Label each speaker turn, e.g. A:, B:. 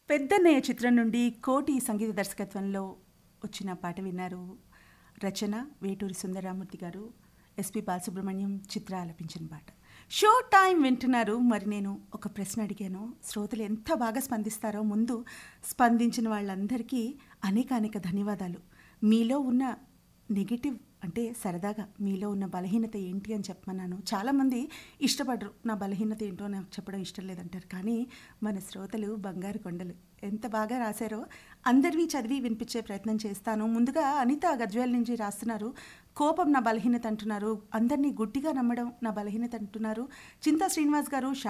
A: పెద్దన్నయ్య చిత్రం నుండి కోటి సంగీత దర్శకత్వంలో వచ్చిన పాట విన్నారు రచన వేటూరి సుందరరామూర్తి గారు ఎస్పి బాలసుబ్రహ్మణ్యం చిత్ర ఆలపించిన పాట షో టైం వింటున్నారు మరి నేను ఒక ప్రశ్న అడిగాను శ్రోతలు ఎంత బాగా స్పందిస్తారో ముందు స్పందించిన వాళ్ళందరికీ అనేక అనేక ధన్యవాదాలు మీలో ఉన్న నెగిటివ్ అంటే సరదాగా మీలో ఉన్న బలహీనత ఏంటి అని చెప్పమన్నాను చాలామంది ఇష్టపడరు నా బలహీనత ఏంటో నాకు చెప్పడం ఇష్టం లేదంటారు కానీ మన శ్రోతలు బంగారు కొండలు ఎంత బాగా రాశారో అందరివి చదివి వినిపించే ప్రయత్నం చేస్తాను ముందుగా అనిత గజ్వేల్ నుంచి రాస్తున్నారు కోపం నా బలహీనత అంటున్నారు అందరినీ గుడ్డిగా నమ్మడం నా బలహీనత అంటున్నారు చింతా శ్రీనివాస్ గారు